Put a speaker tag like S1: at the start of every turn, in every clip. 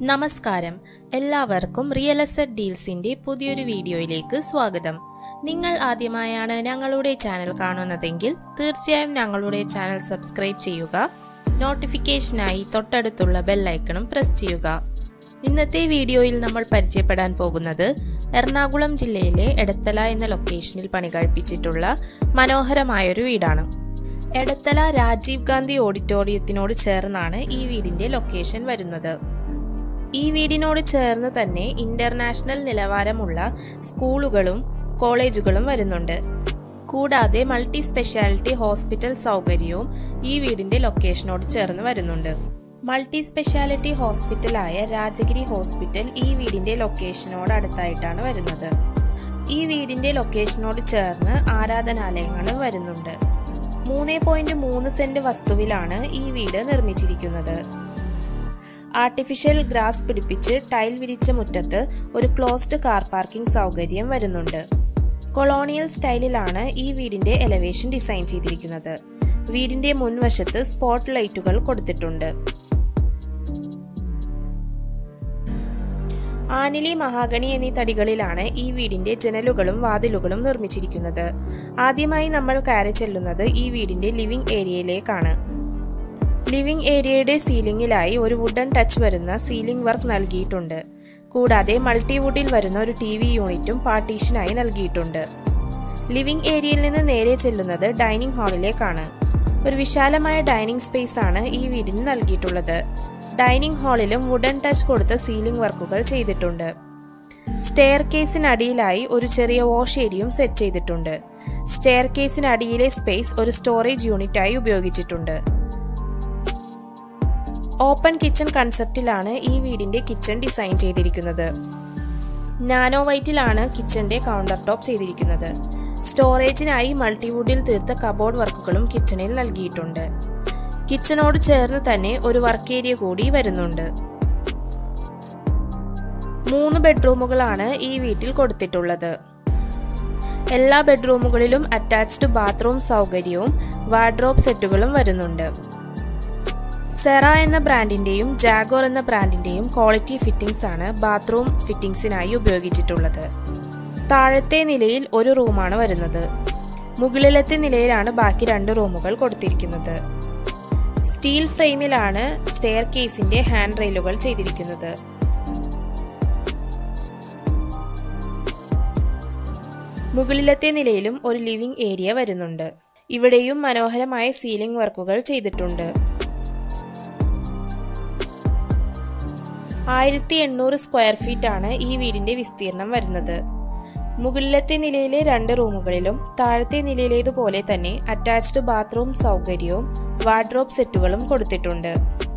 S1: നമസ്കാരം എല്ലാവർക്കും real estate ഡീൽസിന്റെ പുതിയൊരു വീഡിയോയിലേക്ക് സ്വാഗതം നിങ്ങൾ ആദ്യമായാണ് ഞങ്ങളുടെ ചാനൽ കാണുന്നതെങ്കിൽ തീർച്ചയായും ഞങ്ങളുടെ ചാനൽ സബ്സ്ക്രൈബ് ചെയ്യുക നോട്ടിഫിക്കേഷനായി തൊട്ടടുത്തുള്ള ബെല്ലൈക്കണും പ്രസ് ചെയ്യുക ഇന്നത്തെ വീഡിയോയിൽ നമ്മൾ പരിചയപ്പെടാൻ പോകുന്നത് എറണാകുളം ജില്ലയിലെ എടത്തല എന്ന ലൊക്കേഷനിൽ പണി കഴിപ്പിച്ചിട്ടുള്ള മനോഹരമായൊരു വീടാണ് എടത്തല രാജീവ് ഗാന്ധി ഓഡിറ്റോറിയത്തിനോട് ചേർന്നാണ് ഈ വീടിന്റെ ലൊക്കേഷൻ വരുന്നത് ഈ വീടിനോട് ചേർന്ന് തന്നെ ഇന്റർനാഷണൽ നിലവാരമുള്ള സ്കൂളുകളും കോളേജുകളും വരുന്നുണ്ട് കൂടാതെ മൾട്ടി സ്പെഷ്യാലിറ്റി ഹോസ്പിറ്റൽ സൗകര്യവും ഈ വീടിന്റെ ലൊക്കേഷനോട് ചേർന്ന് വരുന്നുണ്ട് മൾട്ടി സ്പെഷ്യാലിറ്റി ഹോസ്പിറ്റലായ രാജഗിരി ഹോസ്പിറ്റൽ ഈ വീടിന്റെ ലൊക്കേഷനോട് അടുത്തായിട്ടാണ് വരുന്നത് ഈ വീടിന്റെ ലൊക്കേഷനോട് ചേർന്ന് ആരാധനാലയങ്ങളും വരുന്നുണ്ട് മൂന്ന് പോയിന്റ് മൂന്ന് സെന്റ് വസ്തുവിലാണ് ഈ വീട് നിർമ്മിച്ചിരിക്കുന്നത് ആർട്ടിഫിഷ്യൽ ഗ്രാസ് പിടിപ്പിച്ച് ടൈൽ വിരിച്ച മുറ്റത്ത് ഒരു ക്ലോസ്ഡ് കാർ പാർക്കിംഗ് സൗകര്യം വരുന്നുണ്ട് കൊളോണിയൽ സ്റ്റൈലിലാണ് ഈ വീടിന്റെ എലവേഷൻ ഡിസൈൻ ചെയ്തിരിക്കുന്നത് വീടിന്റെ മുൻവശത്ത് സ്പോട്ട് ലൈറ്റുകൾ കൊടുത്തിട്ടുണ്ട് ആനിലി മഹാഗണി എന്നീ തടികളിലാണ് ഈ വീടിന്റെ ജനലുകളും വാതിലുകളും നിർമ്മിച്ചിരിക്കുന്നത് ആദ്യമായി നമ്മൾ കയറി ചെല്ലുന്നത് ഈ വീടിന്റെ ലിവിംഗ് ഏരിയയിലേക്കാണ് ലിവിംഗ് ഏരിയയുടെ സീലിംഗിലായി ഒരു വുഡൻ ടച്ച് വരുന്ന സീലിംഗ് വർക്ക് നൽകിയിട്ടുണ്ട് കൂടാതെ മൾട്ടിവുഡിൽ വരുന്ന ഒരു ടി വി യൂണിറ്റും പാർട്ടീഷനായി നൽകിയിട്ടുണ്ട് ലിവിംഗ് ഏരിയയിൽ നിന്ന് നേരെ ചെല്ലുന്നത് ഡൈനിങ് ഹാളിലേക്കാണ് ഒരു വിശാലമായ ഡൈനിങ് സ്പേസ് ആണ് ഈ വീടിന് നൽകിയിട്ടുള്ളത് ഡൈനിങ് ഹാളിലും വുഡൻ ടച്ച് കൊടുത്ത സീലിംഗ് വർക്കുകൾ ചെയ്തിട്ടുണ്ട് സ്റ്റെയർ കേസിനടിയിലായി ഒരു ചെറിയ വാഷ് ഏരിയയും സെറ്റ് ചെയ്തിട്ടുണ്ട് സ്റ്റെയർ കേസിനടിയിലെ സ്പേസ് ഒരു സ്റ്റോറേജ് യൂണിറ്റായി ഉപയോഗിച്ചിട്ടുണ്ട് ഓപ്പൺ കിച്ചൺ കൺസെപ്റ്റിലാണ് ഈ വീടിന്റെ കിച്ചൺ ഡിസൈൻ ചെയ്തിരിക്കുന്നത് നാനോ വൈറ്റിലാണ് കിച്ചന്റെ കൗണ്ടർ ടോപ്പ് ചെയ്തിരിക്കുന്നത് സ്റ്റോറേജിനായി മൾട്ടിവുഡിൽ തീർത്ത കബോർഡ് വർക്കുകളും കിച്ചണിൽ നൽകിയിട്ടുണ്ട് കിച്ചണോട് ചേർന്ന് തന്നെ ഒരു വർക്ക് ഏരിയ കൂടി വരുന്നുണ്ട് മൂന്ന് ബെഡ്റൂമുകളാണ് ഈ വീട്ടിൽ കൊടുത്തിട്ടുള്ളത് എല്ലാ ബെഡ്റൂമുകളിലും അറ്റാച്ച്ഡ് ബാത്റൂം സൗകര്യവും വാർഡ്രോബ് സെറ്റുകളും വരുന്നുണ്ട് സെറ എന്ന ബ്രാൻഡിന്റെയും ജാഗോർ എന്ന ബ്രാൻഡിന്റെയും ക്വാളിറ്റി ഫിറ്റിംഗ്സ് ആണ് ബാത്റൂം ഫിറ്റിംഗ്സിനായി ഉപയോഗിച്ചിട്ടുള്ളത് താഴത്തെ നിലയിൽ ഒരു റൂമാണ് വരുന്നത് മുകളിലത്തെ നിലയിലാണ് ബാക്കി രണ്ട് റൂമുകൾ കൊടുത്തിരിക്കുന്നത് സ്റ്റീൽ ഫ്രെയിമിലാണ് സ്റ്റെയർ കേസിന്റെ ഹാൻഡ് റെയിലുകൾ ചെയ്തിരിക്കുന്നത് മുകളിലത്തെ നിലയിലും ഒരു ലിവിംഗ് ഏരിയ വരുന്നുണ്ട് ഇവിടെയും മനോഹരമായ സീലിംഗ് വർക്കുകൾ ചെയ്തിട്ടുണ്ട് ആയിരത്തി എണ്ണൂറ് സ്ക്വയർ ഫീറ്റ് ആണ് ഈ വീടിന്റെ വിസ്തീർണം വരുന്നത് മുകളിലത്തെ നിലയിലെ രണ്ട് റൂമുകളിലും താഴത്തെ നിലയിലേതുപോലെ തന്നെ അറ്റാച്ച്ഡ് ബാത്റൂം സൗകര്യവും വാർഡ്രോബ് സെറ്റുകളും കൊടുത്തിട്ടുണ്ട്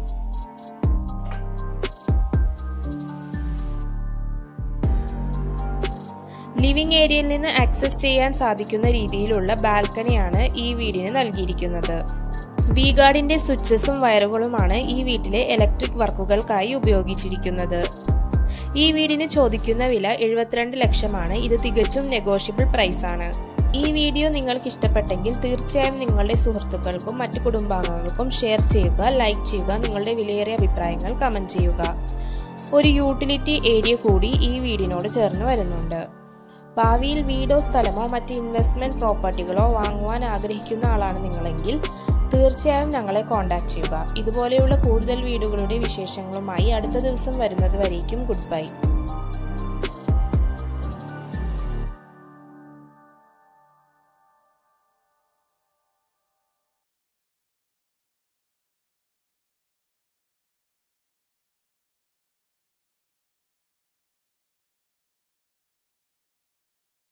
S1: ലിവിംഗ് ഏരിയയിൽ നിന്ന് ആക്സസ് ചെയ്യാൻ സാധിക്കുന്ന രീതിയിലുള്ള ബാൽക്കണിയാണ് ഈ വീടിന് നൽകിയിരിക്കുന്നത് വി ഗാർഡിന്റെ സ്വിച്ചസും വയറുകളുമാണ് ഈ വീട്ടിലെ ഇലക്ട്രിക് വർക്കുകൾക്കായി ഉപയോഗിച്ചിരിക്കുന്നത് ഈ വീടിന് ചോദിക്കുന്ന വില എഴുപത്തിരണ്ട് ലക്ഷമാണ് ഇത് തികച്ചും നെഗോഷ്യബിൾ പ്രൈസ് ആണ് ഈ വീഡിയോ നിങ്ങൾക്ക് ഇഷ്ടപ്പെട്ടെങ്കിൽ തീർച്ചയായും നിങ്ങളുടെ സുഹൃത്തുക്കൾക്കും മറ്റു കുടുംബാംഗങ്ങൾക്കും ഷെയർ ചെയ്യുക ലൈക്ക് ചെയ്യുക നിങ്ങളുടെ വിലയേറിയ അഭിപ്രായങ്ങൾ കമന്റ് ചെയ്യുക ഒരു യൂട്ടിലിറ്റി ഏരിയ കൂടി ഈ വീടിനോട് ചേർന്ന് വരുന്നുണ്ട് ഭാവിയിൽ വീടോ സ്ഥലമോ മറ്റ് ഇൻവെസ്റ്റ്മെന്റ് പ്രോപ്പർട്ടികളോ വാങ്ങുവാൻ ആഗ്രഹിക്കുന്ന ആളാണ് നിങ്ങളെങ്കിൽ തീർച്ചയായും ഞങ്ങളെ കോൺടാക്ട് ചെയ്യുക ഇതുപോലെയുള്ള കൂടുതൽ വീടുകളുടെ വിശേഷങ്ങളുമായി അടുത്ത ദിവസം വരുന്നത് വരേക്കും ഗുഡ് ബൈ